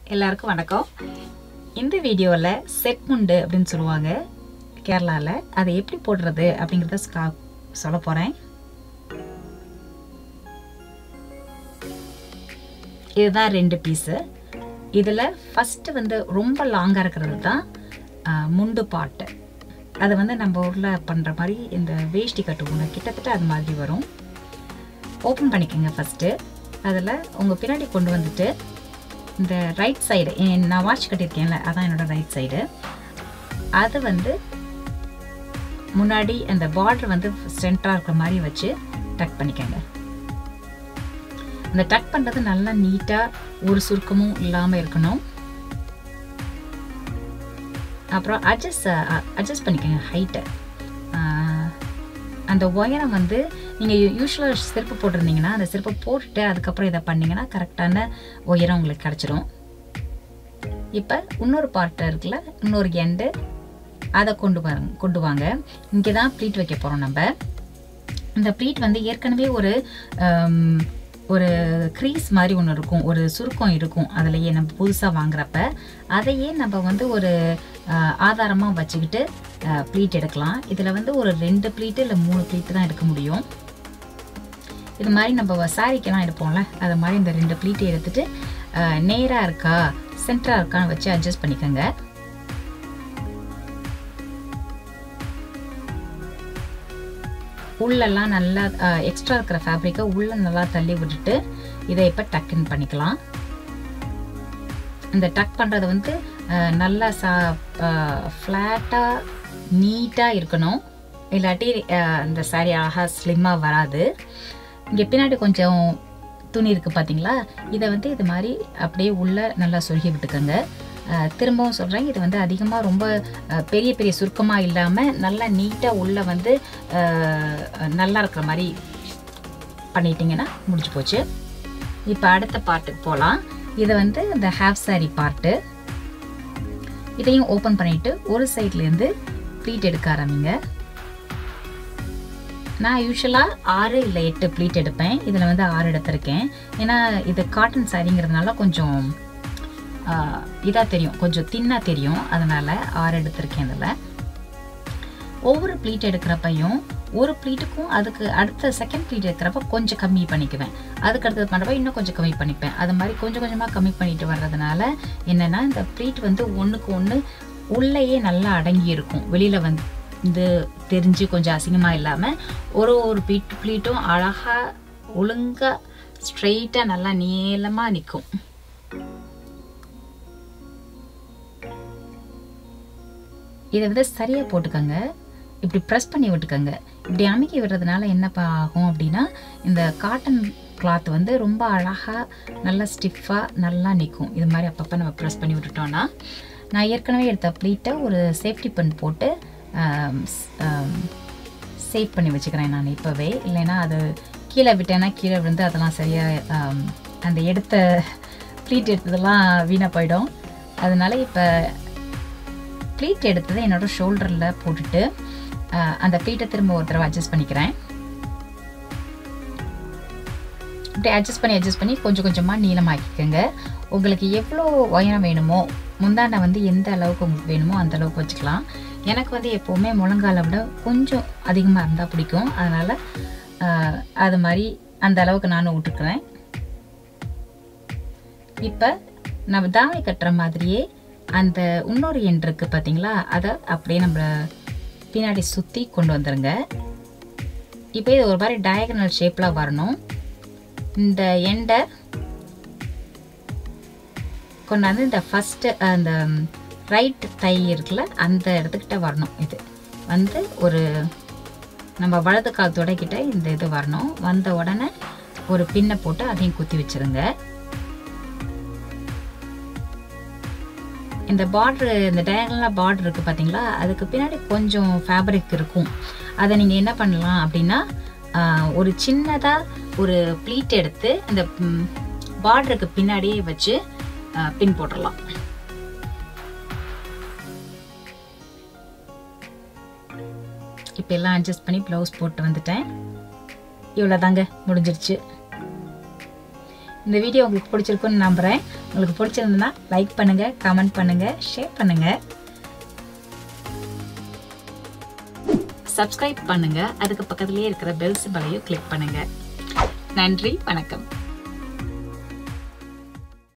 எல்லாருக்கும் வணக்கம் இந்த வீடியோவில் செட் முண்டு அப்படின்னு சொல்லுவாங்க கேரளாவில் அதை எப்படி போடுறது அப்படிங்கிறத ஸ்கா- சொல்ல போகிறேன் இதுதான் ரெண்டு பீஸு இதில் ஃபஸ்ட்டு வந்து ரொம்ப லாங்காக இருக்கிறது தான் ஆ, முண்டு பாட்டு அது வந்து நம்ம ஊரில் பண்ணுற மாதிரி இந்த வேஷ்டி கட்டுவோங்க கிட்டத்தட்ட அது மாதிரி வரும் ஓப்பன் பண்ணிக்கோங்க ஃபஸ்ட்டு அதில் உங்கள் பின்னாடி கொண்டு வந்துட்டு இந்த ரைட் சைடு நான் வாட்ச் கட்டியிருக்கேன்ல அதான் என்னோட ரைட் சைடு அது வந்து முன்னாடி அந்த பார்டர் வந்து சென்டராக இருக்கிற மாதிரி வச்சு டக் பண்ணிக்கோங்க அந்த டக் பண்ணுறது நல்லா நீட்டாக ஒரு சுருக்கமும் இல்லாமல் இருக்கணும் அப்புறம் அட்ஜஸ்ட் அட்ஜஸ்ட் பண்ணிக்கோங்க ஹைட்டை அந்த உயரம் வந்து நீங்கள் யூஸ்வலாக செருப்பு போட்டிருந்தீங்கன்னா அந்த செருப்பை போட்டுட்டு அதுக்கப்புறம் இதை பண்ணீங்கன்னா கரெக்டான உயரம் உங்களுக்கு கிடச்சிரும் இப்போ இன்னொரு பார்ட் இருக்குல்ல இன்னொரு எண்டு அதை கொண்டு வாங்க கொண்டு வாங்க இங்கே தான் ப்ளீட் வைக்க போகிறோம் நம்ம இந்த ப்ளீட் வந்து ஏற்கனவே ஒரு ஆம், ஒரு க்ரீஸ் மாதிரி ஒன்று இருக்கும் ஒரு சுருக்கம் இருக்கும் அதுலேயே நம்ம புதுசாக வாங்குறப்ப அதையே நம்ம வந்து ஒரு ஆதாரமாக வச்சுக்கிட்டு ப்ளீட் எடுக்கலாம் இதில் வந்து ஒரு ரெண்டு ப்ளீட்டு இல்லை மூணு ப்ளீட்டு தான் எடுக்க முடியும் இது மாதிரி நம்ம சாரிக்கெல்லாம் எடுப்போம்ல அது மாதிரி இந்த ரெண்டு ப்ளீட்டை எடுத்துட்டு நேராக இருக்கா சென்டராக இருக்கான்னு வச்சு அட்ஜஸ்ட் பண்ணிக்கோங்க உள்ளெல்லாம் நல்லா எக்ஸ்ட்ரா இருக்கிற ஃபேப்ரிக்கை உள்ள நல்லா தள்ளி விட்டுட்டு இதை இப்போ டக்குன்னு பண்ணிக்கலாம் இந்த டக் பண்ணுறது வந்து அஹ், நல்லா சா ஃப்ளாட்டாக நீட்டாக இருக்கணும் இல்லாட்டி அஹ், இந்த saree அழகாக ஸ்லிம்மாக வராது இங்கே பின்னாடி கொஞ்சம் துணி இருக்குது பார்த்தீங்களா இதை வந்து இது மாதிரி அப்படியே உள்ளே நல்லா சொருகி விட்டுக்கோங்க அஹ், திரும்பவும் சொல்கிறேன் இது வந்து அதிகமாக ரொம்ப அஹ், பெரிய பெரிய சுருக்கமாக இல்லாமல் நல்லா நீட்டாக உள்ளே வந்து அஹ், நல்லா இருக்கிற மாதிரி பண்ணிட்டீங்கன்னா முடிஞ்சு போச்சு இப்போ அடுத்த பார்ட்டுக்கு போகலாம் இது வந்து இந்த ஹாஃப் saree பார்ட்டு இதையும் ஓப்பன் பண்ணிட்டு ஒரு சைட்லேருந்து ப்ளீட் எடுக்க ஆரம்பிங்க நான் யூஸ்வலாக ஆறு இல்லை எட்டு ப்ளீட் எடுப்பேன் இதில் வந்து ஆறு எடுத்திருக்கேன் ஏன்னா இது காட்டன் சாரிங்கிறதுனால கொஞ்சம் இதாக தெரியும் கொஞ்சம் தின்னாக தெரியும் அதனால் ஆறு எடுத்திருக்கேன் இதில் ஒவ்வொரு ப்ளீட் எடுக்கிறப்பையும் ஒரு ப்ளீட்டுக்கும் அதுக்கு அடுத்த செகண்ட் ப்ளீட் எடுக்கிறப்ப கொஞ்சம் கம்மி பண்ணிக்குவேன் அதுக்கு அடுத்தது பண்ணுறப்ப இன்னும் கொஞ்சம் கம்மி பண்ணிப்பேன் அது மாதிரி கொஞ்சம் கொஞ்சமாக கம்மி பண்ணிட்டு வர்றதுனால என்னென்னா இந்த ப்ளீட் வந்து ஒன்றுக்கு ஒன்று உள்ளேயே நல்லா அடங்கி இருக்கும் வெளியில் வந்து தெரிஞ்சு கொஞ்சம் அசிங்கமாக இல்லாமல் ஒரு ஒரு ப்ளீட் ப்ளீட்டும் அழகாக ஒழுங்காக ஸ்ட்ரெயிட்டாக நல்லா நீளமாக நிற்கும் இதை வந்து சரியாக போட்டுக்கோங்க இப்படி ப்ரெஸ் பண்ணி விட்டுக்கோங்க இப்படி அமைக்கி விடுறதுனால என்ன பா- ஆகும் அப்படின்னா இந்த காட்டன் கிளாத் வந்து ரொம்ப அழகாக நல்லா ஸ்டிஃபாக நல்லா நிற்கும் இது மாதிரி அப்பப்போ நம்ம ப்ரெஸ் பண்ணி விட்டுட்டோம்னா நான் ஏற்கனவே எடுத்த ப்ளீட்டை ஒரு சேஃப்டி பன் போட்டு சேவ் பண்ணி வச்சுக்கிறேன் நான் இப்போவே இல்லைன்னா அது கீழே விட்டேன்னா கீழே விழுந்து அதெல்லாம் சரியாக அந்த எடுத்த ப்ளீட் எடுத்ததெல்லாம் வீணாக போயிடும் அதனால இப்போ ப்ளீட் எடுத்ததை என்னோட ஷோல்டரில் போட்டுட்டு அஹ், அந்த ப்ளீட்டை திரும்ப ஒரு தடவை அட்ஜஸ்ட் பண்ணிக்கிறேன் இப்படி அட்ஜஸ்ட் பண்ணி அட்ஜஸ்ட் பண்ணி கொஞ்சம் கொஞ்சமாக நீளமாக்கிக்கோங்க உங்களுக்கு எவ்வளோ உயரம் வேணுமோ முந்தானை வந்து எந்த அளவுக்கு உங்களுக்கு வேணுமோ அந்த அளவுக்கு வச்சுக்கலாம் எனக்கு வந்து எப்போவுமே முழங்காலை விட கொஞ்சம் அதிகமாக இருந்தால் பிடிக்கும் அதனால் அது மாதிரி அந்த அளவுக்கு நானும் விட்டுக்கிறேன் இப்போ நம்ம தாவணி கட்டுற மாதிரியே அந்த இன்னொரு எண் இருக்குது பார்த்தீங்களா அதை அப்படியே நம்ம பின்னாடி சுற்றி கொண்டு வந்துருங்க இப்போ இது ஒரு மாதிரி டயகனல் ஷேப்பில் வரணும் இந்த எண்டை கொண்டாந்து இந்த ஃபஸ்ட்டு அந்த ரைட் தை இருக்குல்ல அந்த இடத்துக்கிட்ட வரணும் இது வந்து ஒரு நம்ம வலது கால் தொடக்கிட்ட இந்த இது வரணும் வந்த உடனே ஒரு பின்னை போட்டு அதையும் குத்தி வச்சிருங்க இந்த பார்ட்ரு இந்த டயகனலாக பார்டர் இருக்குது பார்த்தீங்களா அதுக்கு பின்னாடி கொஞ்சம் ஃபேப்ரிக் இருக்கும் அதை நீங்கள் என்ன பண்ணலாம் அப்படின்னா ஆஹ், ஒரு சின்னதாக ஒரு ப்ளீட் எடுத்து இந்த பார்டருக்கு பின்னாடியே வச்சு ஆஹ், பின் போட்டுடலாம் இப்போ எல்லாம் அட்ஜஸ்ட் பண்ணி ப்ளவுஸ் போட்டு வந்துட்டேன் இவ்வளோதாங்க முடிஞ்சிருச்சு இந்த வீடியோ உங்களுக்கு பிடிச்சிருக்குன்னு நம்புகிறேன் உங்களுக்கு பிடிச்சிருந்ததுன்னா லைக் பண்ணுங்கள் கமெண்ட் பண்ணுங்கள் ஷேர் பண்ணுங்கள் சப்ஸ்கிரைப் பண்ணுங்கள் அதுக்கு பக்கத்துலேயே இருக்கிற பெல் சிம்பலையும் கிளிக் பண்ணுங்கள் நன்றி வணக்கம்